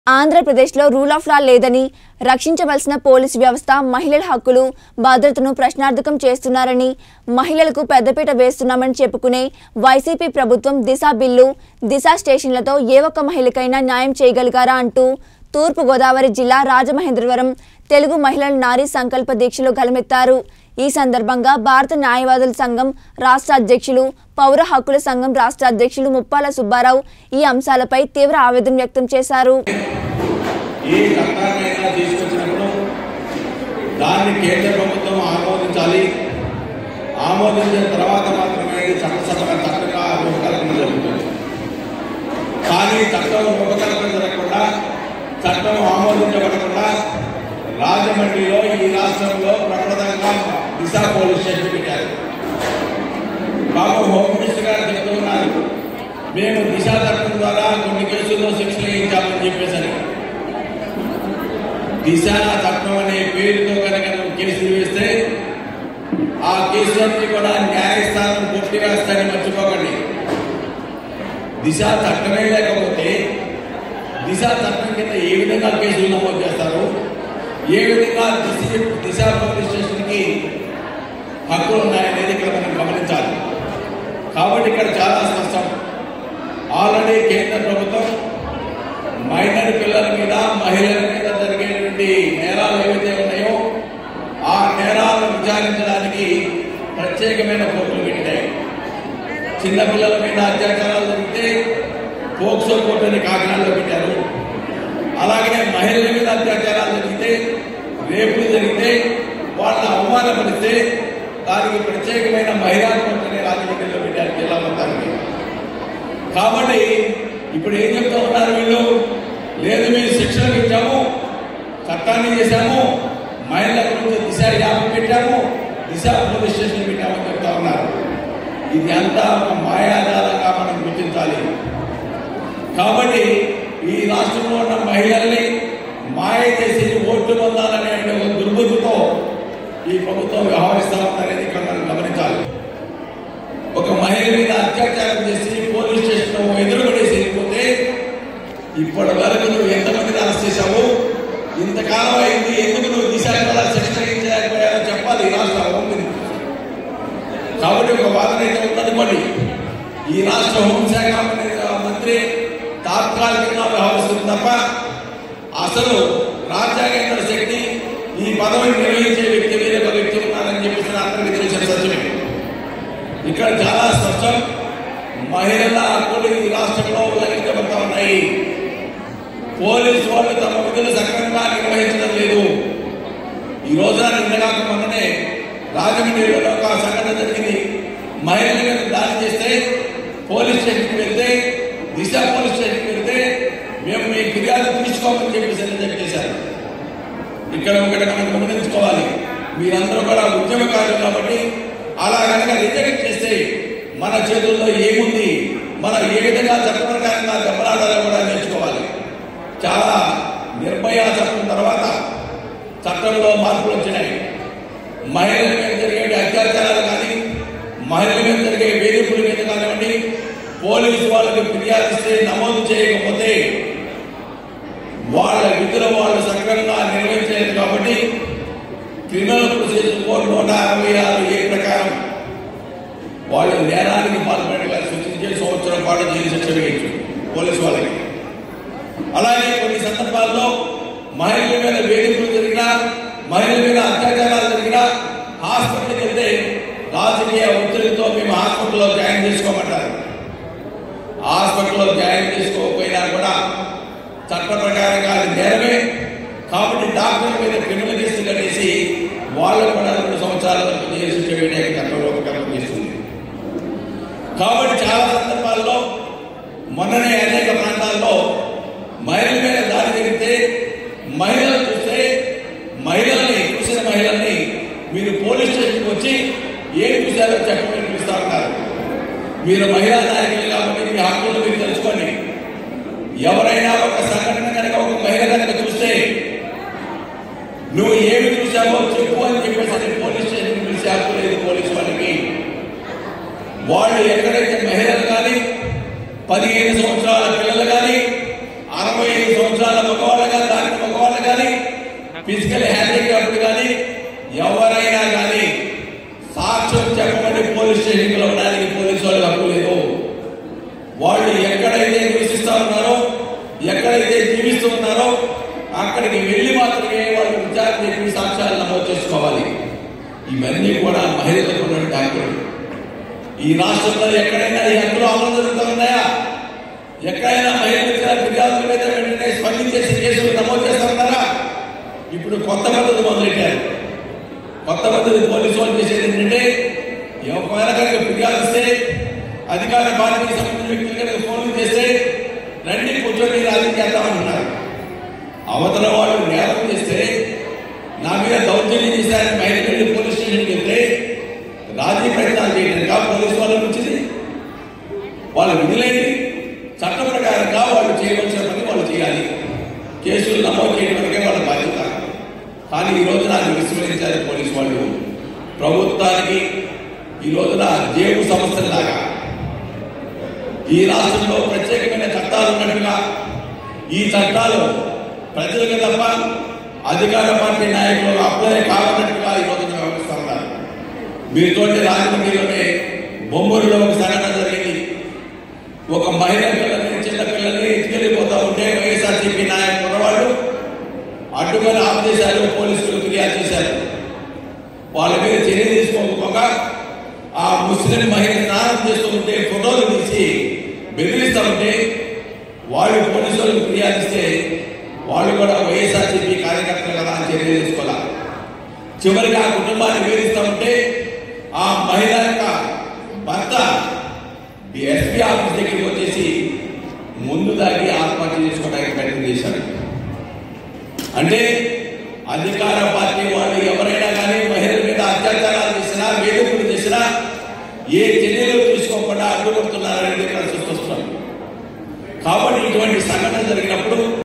ఆంధ్రప్రదేశ్లో rule of law లేదని రక్షించవలసిన police వ్యవస్థ మహిళల హక్కులు భద్రతను ప్రశ్నార్థకం చేస్తున్నారని మహిళలకు పెద్దపీట వేస్తున్నామని చెప్పుకునే వైసీపీ ప్రభుత్వం దిశ బిల్లు దిశ స్టేషన్లతో ఏ ఒక్క మహిళకైనా న్యాయం చేయగలిగారా అంటూ తూర్పు గోదావరి జిల్లా రాజమహేంద్రవరం తెలుగు మహిళల నారీ సంకల్ప దీక్షలు గలమెత్తారు ఈ సందర్భంగా భారత న్యాయవాదుల సంఘం రాష్ట్ర అధ్యక్షులు పౌర హక్కుల సంఘం రాష్ట్ర అధ్యక్షులు ముప్పాల సుబ్బారావు ఈ అంశాలపై తీవ్ర ఆవేదన వ్యక్తం చేశారు ఏ చట్టాన్నైనా తీసుకొచ్చినప్పుడు దాన్ని కేంద్ర ప్రభుత్వం ఆమోదించాలి ఆమోదించిన తర్వాత మాత్రమే ఇది చట్టసభ చట్టంగా రూపకల్పన జరుగుతుంది కానీ చట్టం రూపకల్పన జరగకుండా చట్టం ఆమోదించబడకుండా రాజమండ్రిలో ఈ రాష్ట్రంలో ప్రప్రదంగా దిశ పోలీస్ స్టేషన్ పెట్టారు బాబు హోమ్ మినిస్టర్ గారు చెప్తూ ఉన్నారు మేము దిశ చట్టం ద్వారా కొన్ని కేసుల్లో శిక్షలు వేయించామని చెప్పేసరి దిశ చట్టం అనే పేరుతో కనుక నువ్వు కేసులు వేస్తే ఆ కేసులన్నీ కూడా న్యాయస్థానం కొట్టివేస్తారని మర్చిపోకండి దిశ చట్టమే లేకపోతే దిశ చట్టం కింద ఏ విధంగా కేసులు నమోదు చేస్తారు ఏ విధంగా దిశ దిశ పోలీస్ స్టేషన్కి హక్కులు ఉన్నాయనేది ఇక్కడ మనం గమనించాలి కాబట్టి ఇక్కడ చాలా స్పష్టం ఆల్రెడీ కేంద్ర ప్రభుత్వం మైనర్ పిల్లల మీద మహిళల మీద జరిగేటువంటి నేరాలు ఏవైతే ఉన్నాయో ఆ నేరాలను విచారించడానికి ప్రత్యేకమైన కోర్టులు పెట్టాయి చిన్నపిల్లల మీద అత్యాచారాలు జరిగితే పోక్సో కోర్టుని కాకినాడలో పెట్టారు అలాగే మహిళల మీద అత్యాచారాలు జరిగితే రేపులు జరిగితే వాళ్ళని అవమానపరిస్తే దానికి ప్రత్యేకమైన మహిళా కోర్టుని రాజమండ్రిలో పెట్టారు జిల్లా మొత్తానికి కాబట్టి ఇప్పుడు ఏం చెప్తా ఉన్నారు వీళ్ళు లేదు మేము శిక్షణ ఇచ్చాము చట్టాన్ని చేశాము మహిళల గురించి దిశ యాప్ పెట్టాము దిశ పోలీస్ స్టేషన్ పెట్టామని చెప్తా ఉన్నారు ఇది అంతా ఒక మాయాజాలంగా మనం గుర్తించాలి కాబట్టి ఈ రాష్ట్రంలో ఉన్న మహిళల్ని మాయ చేసి ఓట్లు పొందాలనే ఒక దుర్బుద్ధితో ఈ ప్రభుత్వం వ్యవహరిస్తా ఉందనేది ఇక్కడ మనం గమనించాలి ఒక మహిళ మీద అత్యాచారం చేసి పోలీస్ స్టేషన్ ఎదురుపడేసి వెళ్ళిపోతే ఇప్పటి వరకు నువ్వు ఎంతమందిని అరెస్ట్ చేశావు ఇంతకాలం అయింది ఎందుకు నువ్వు దిశ కూడా శిక్షణ చేయలేకపోయావో చెప్పాలి ఈ రాష్ట్ర హోం మినిస్టర్. కాబట్టి ఒక వాదన అయితే ఉందనుకోండి ఈ రాష్ట్ర హోంశాఖ మంత్రి తాత్కాలికంగా వ్యవహరిస్తుంది తప్ప అసలు రాజ్యాంగేతర శక్తి ఈ పదవిని నిర్వహించే వ్యక్తి వేరే ఒక వ్యక్తి ఉన్నారని చెప్పేసి అందరికీ తెలిసిన సత్యమే ఇక్కడ చాలా స్పష్టం మహిళల హక్కులు ఈ రాష్ట్రంలో ఉల్లంఘించబడతా ఉన్నాయి పోలీసు వాళ్ళు తమ విధులు సక్రమంగా నిర్వహించడం లేదు ఈ రోజున నిన్నగాక మొన్ననే రాజమండ్రిలో ఒక సంఘటన జరిగింది మహిళల మీద దాడి చేస్తే పోలీస్ స్టేషన్కి వెళ్తే దిశ పోలీస్ స్టేషన్కి వెళ్తే మేము మీ ఫిర్యాదు తీసుకోమని చెప్పేసి రిజెక్ట్ చేశారు ఇక్కడ ఒకటి మనం గమనించుకోవాలి మీరందరూ కూడా ఉద్యమకారులు కాబట్టి అలా కనుక రిజెక్ట్ చేస్తే మన చేతుల్లో ఏముంది మనం ఏ విధంగా చట్ట ప్రకారంగా దెబ్బలాడాలో కూడా నేర్చుకోవాలి చాలా నిర్భయ చట్టం తర్వాత చట్టంలో మార్పులు వచ్చినాయి మహిళల మీద జరిగే అత్యాచారాలు కానీ మహిళల మీద జరిగే వేధింపుల మీద కానివ్వండి పోలీసు వాళ్ళకి ఫిర్యాదు ఇస్తే నమోదు చేయకపోతే వాళ్ళ విధులు వాళ్ళు సక్రమంగా నిర్వహించలేదు కాబట్టి క్రిమినల్ ప్రొసీజర్ కోడ్ నూట అరవై ఆరు ఏ ప్రకారం వాళ్ళు నేరానికి పాల్పడేలా సూచించే సంవత్సరం పాటు జైలు శిక్ష వేయచ్చు పోలీసు వాళ్ళకి అలాగే కొన్ని సందర్భాల్లో మహిళల మీద వేధింపులు జరిగినా మహిళల మీద అత్యాచారాలు జరిగినా హాస్పిటల్కి వెళ్తే రాజకీయ ఒత్తిడితో మేము హాస్పిటల్లో జాయిన్ చేసుకోమంటారు హాస్పిటల్లో జాయిన్ చేసుకోకపోయినా కూడా చట్ట ప్రకారంగా అది నేరమే కాబట్టి డాక్టర్ మీద క్రిమినల్ కేసు కట్టేసి వాళ్ళు కూడా రెండు సంవత్సరాల వరకు జైలు శిక్ష వేయడానికి చట్టం రూపకల్పన చేస్తుంది కాబట్టి చాలా సందర్భాల్లో మొన్ననే అనేక ప్రాంతాల్లో మహిళల మీద దాడి జరిగితే మహిళలు చూస్తే మహిళల్ని చూసిన మహిళల్ని మీరు పోలీస్ స్టేషన్కి వచ్చి ఏం చూశారో చెప్పమని పిలుస్తా ఉన్నారు మీరు మహిళా నాయకులు కాబట్టి మీ హక్కులు మీరు తెలుసుకోండి ఎవరైనా ఒక సంఘటన కనుక ఒక మహిళ కనుక చూస్తే నువ్వు ఏమి చూసావో చెప్పు అని చెప్పేసి అది పోలీస్ స్టేషన్ పిలిచి హక్కు లేదు పోలీసు వాళ్ళకి వాళ్ళు ఎక్కడైతే మహిళలు కానీ పదిహేను సంవత్సరాల పిల్లలు కానీ అరవై ఐదు సంవత్సరాల ఫిజికల్ హ్యాండిక్యాప్డ్ కానీ ఎవరైనా కానీ సాక్ష్యం చెప్పమని పోలీస్ స్టేషన్కి వెళ్ళడానికి పోలీసు వాళ్ళకి హక్కు లేదు వాళ్ళు ఎక్కడైతే నివసిస్తా ఉన్నారో ఎక్కడైతే జీవిస్తూ ఉన్నారో అక్కడికి వెళ్ళి మాత్రమే వాళ్ళు విచారణ చెప్పి సాక్ష్యాలు నమోదు చేసుకోవాలి ఇవన్నీ కూడా మహిళలకు ఉన్నటువంటి హక్కులు ఈ రాష్ట్రంలో ఎక్కడైనా ఈ హక్కులు అమలు జరుగుతూ ఉన్నాయా ఎక్కడైనా మహిళలు ఇచ్చిన ఫిర్యాదుల మీద వెంటనే స్పందించేసి కేసులు నమోదు చేస్తున్నారా ఇప్పుడు కొత్త పద్ధతి మొదలెట్టారు కొత్త పద్ధతి పోలీసు వాళ్ళు చేసేది ఏంటంటే ఎవరైనా కనుక ఫిర్యాదు ఇస్తే అధికార పార్టీకి సంబంధించిన వ్యక్తులు కనుక ఫోన్లు చేస్తే రండి కూర్చొని రాజీ చేద్దామంటున్నారు అవతల వాళ్ళు నేరం చేస్తే నా మీద దౌర్జన్యం చేశారని మహిళ వెళ్ళి పోలీస్ స్టేషన్కి వెళ్తే రాజీ ప్రయత్నాలు చేయడానికి పోలీసు వాళ్ళకి వచ్చింది వాళ్ళ విధులేంటి చట్ట ప్రకారంగా వాళ్ళు చేయవలసిన పని వాళ్ళు చేయాలి కేసులు నమోదు చేయడం వరకే వాళ్ళ బాధ్యత కానీ ఈ రోజున అది విస్మరించారు పోలీసు వాళ్ళు ప్రభుత్వానికి ఈ రోజున జేబు సమస్యలాగా ఈ రాష్ట్రంలో ప్రత్యేకమైన చట్టాలు ఉన్నట్టుగా ఈ చట్టాలు ప్రజలకు తప్ప అధికార పార్టీ నాయకులు అప్లై కావాలన్నట్టుగా ఈ రోజున వ్యవహరిస్తున్నారు మీరు చూడండి రాజమండ్రిలోనే బొమ్మూరులో ఒక సంఘటన జరిగింది ఒక మహిళ పిల్లని చిన్న పిల్లని ఎత్తుకెళ్ళిపోతా ఉంటే వైఎస్ఆర్సీపీ నాయకులు వాళ్ళు అడ్డుకొని ఆఫ్ చేశారు పోలీసులు ఫిర్యాదు చేశారు వాళ్ళ మీద చర్య తీసుకోకపోగా ఆ ముస్లిం మహిళ స్నానం చేస్తూ ఉంటే ఫోటోలు తీసి బెదిరిస్తూ ఉంటే వాళ్ళు పోలీసులకు ఫిర్యాదిస్తే వాళ్ళు కూడా వైఎస్ఆర్సీపీ కార్యకర్తలు కదా అని చర్య తీసుకోవాలి చివరికి ఆ కుటుంబాన్ని వేధిస్తూ ఉంటే ఆ మహిళ యొక్క భర్త ఎస్పీ ఆఫీస్ దగ్గరికి వచ్చేసి ముందు దాగి ఆత్మహత్య చేసుకోవడానికి ప్రయత్నం చేశాడు అంటే అధికార పార్టీ వాళ్ళు ఎవరైనా కానీ మహిళల మీద అత్యాచారాలు చేసినా వేధింపులు చేసినా ఏ చర్యలు తీసుకోకుండా అడ్డుపడుతున్నారనేది ఇక్కడ చూస్తున్నాం కాబట్టి ఇటువంటి సంఘటన జరిగిన